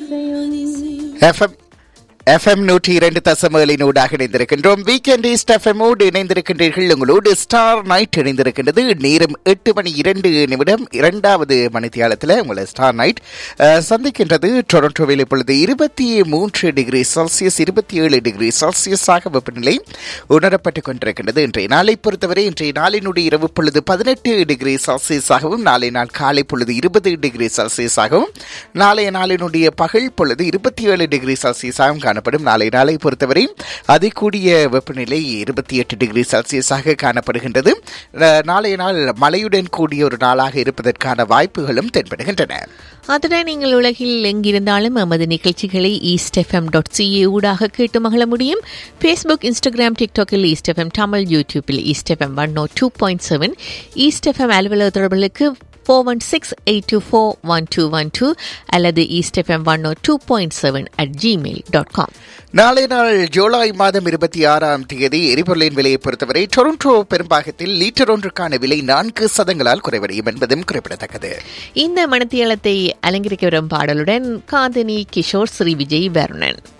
FM FM நூற்றி இரண்டு தசமகளினூடாக இணைந்திருக்கின்றோம் வீக்கெண்ட் ஈஸ்ட் எஃப்எம்மோடு இணைந்திருக்கின்றீர்கள் உங்களோடு ஸ்டார் நைட் இணைந்திருக்கின்றது நேரம் எட்டு மணி இரண்டு நிமிடம் இரண்டாவது மணித்தியாலத்தில் உங்களை ஸ்டார் நைட் அஹ், சந்திக்கின்றது டொரண்டோவில் இப்பொழுது இருபத்தி மூன்று டிகிரி செல்சியஸ் இருபத்தி ஏழு டிகிரி செல்சியஸாக வெப்பநிலை உணரப்பட்டுக் கொண்டிருக்கின்றது இன்றைய நாளை பொறுத்தவரை இன்றைய நாளினுடைய இரவு பொழுது பதினெட்டு டிகிரி செல்சியஸாகவும் நாளை நாள் காலை பொழுது இருபது டிகிரி செல்சியஸாகவும் நாளைய நாளினுடைய பகல் பொழுது இருபத்தி ஏழு டிகிரி செல்சியஸாகவும் காணப்படும் நாளை நாளை பொறுத்தவரை அதிகூடிய வெப்பநிலை இருபத்தி எட்டு டிகிரி செல்சியஸாக காணப்படுகின்றது அஹ், நாளைய நாள் மழையுடன் கூடிய ஒரு நாளாக இருப்பதற்கான வாய்ப்புகளும் தென்படுகின்றன அதுடன் நீங்கள் உலகில் எங்கிருந்தாலும் எமது நிகழ்ச்சிகளை ஈஸ்ட் எஃப்எம் டாட் சிஏ ஊடாக கேட்டு மகிழ முடியும் ஃபேஸ்புக் இன்ஸ்டாகிராம் டிக்டாக்கில் ஈஸ்ட் எஃப்எம் தமிழ் யூடியூப்பில் east FM one no two point seven east FM அலுவலக தொடர்புகளுக்கு four one six eight two four one two one two அல்லது east FM one no two point seven at Gmail dot com நாளை நாள் ஜூலை மாதம் இருபத்தி ஆறாம் தேதி எரிபொருளின் விலையை பொறுத்தவரை டொரண்டோ பெரும்பாகத்தில் லீட்டர் ஒன்றுக்கான விலை நான்கு சதங்களால் குறைவடையும் என்பதும் குறிப்பிடத்தக்கது இந்த மனத்தியாலத்தை அலங்கரிக்க வரும் பாடலுடன் காந்தினி கிஷோர் ஸ்ரீ விஜய் வருணன்